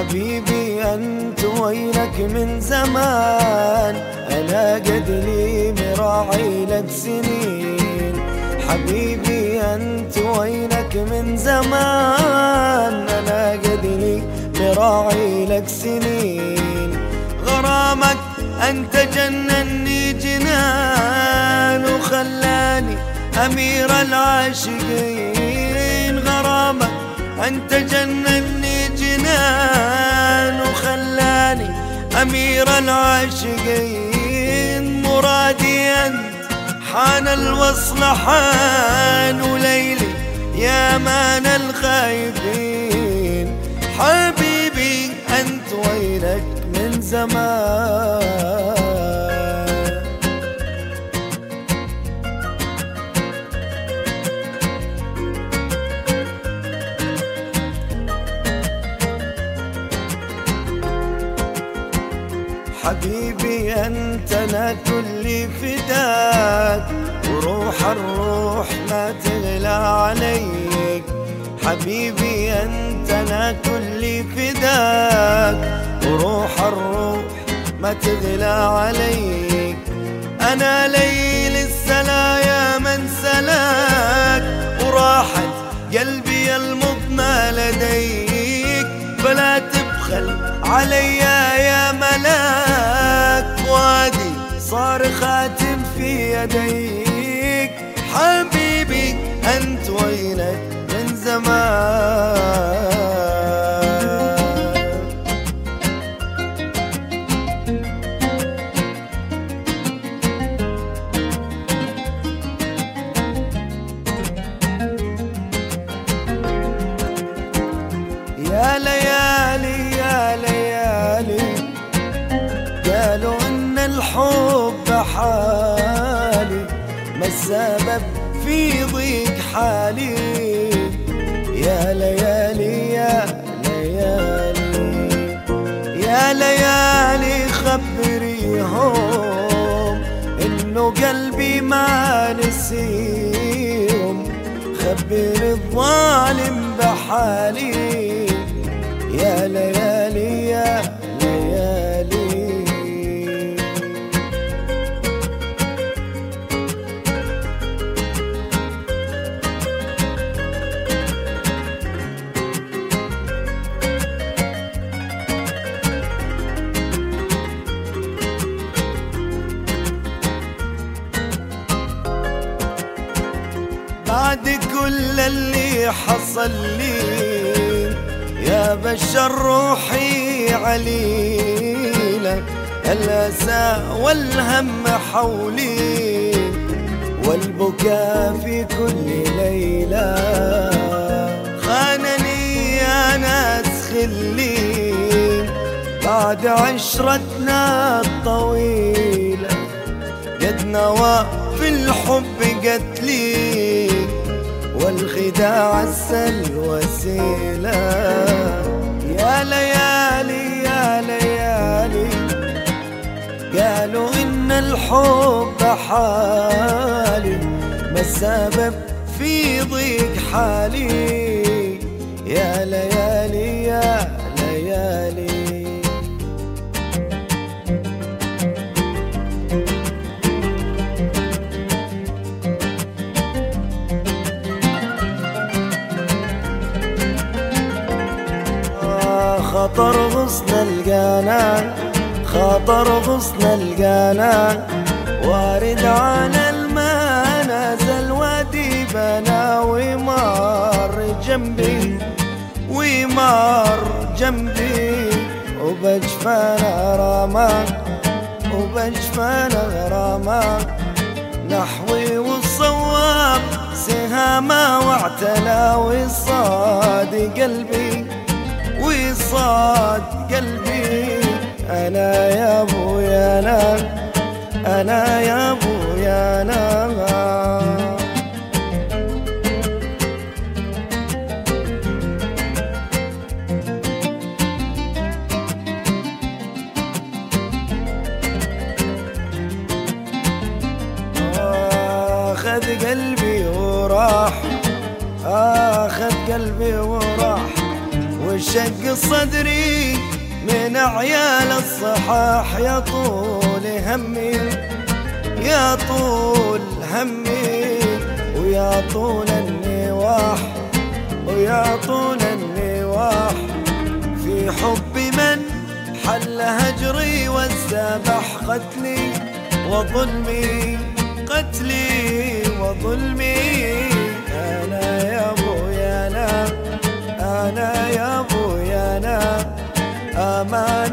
حبيبي أنت وينك من زمان أنا قد لي مراعي لك سنين حبيبي أنت وينك من زمان أنا قد لي مراعي لك سنين غرامك أنت جنني جنان وخلاني أمير العاشقين غرامك أنت جنني جنان وخلاني أمير العاشقين مرادي أنت حان الوصل حان وليلي يا مان الخايفين حبيبي أنت وينك من زمان حبيبي انت انا كل فداك وروح الروح ما تغلى عليك حبيبي انت انا كل فداك وروح الروح ما تغلى عليك انا ليل السلايا من سلاك وراحت قلبي المضنى لديك فلا تبخل علي يا ملاك وادي صار خاتم في يديك حبيبي انت وينك من زمان يا ليالي يا ليالي قالوا ان الحب حالي ما السبب في ضيق حالي يا ليالي يا ليالي يا ليالي خبريهم انه قلبي ما نسيهم خبر الظالم بحالي يا ليالي يا ليالي بعد كل اللي حصل لي يا بشر روحي عليلك الأسى والهم حولي والبكاء في كل ليلة خانني يا ناس خلي بعد عشرتنا الطويلة قد نوى في الحب قتلي والخداع السل وسيلة يا ليالي يا ليالي قالوا إن الحب حالي ما السبب في ضيق حالي يا ليالي يا ليالي خطر غصن القنا خطر غصن القنا وارد على الماء نزل وادي بنا ومار جنبي ومار جنبي وبجفانا راما وبجفانا غراما نحوي والصواب سهاما واعتلى وصاد قلبي وصاد قلبي انا يا ابويا انا انا يا ابويا انا اخذ قلبي وراح اخذ قلبي وراح وشق صدري من عيال الصحاح يا طول همي يا طول همي ويا طول النواح ويا طول النواح في حب من حل هجري والذبح قتلي وظلمي قتلي وظلمي أنا يا أبويا أنا أنا يا أبويا أنا أمان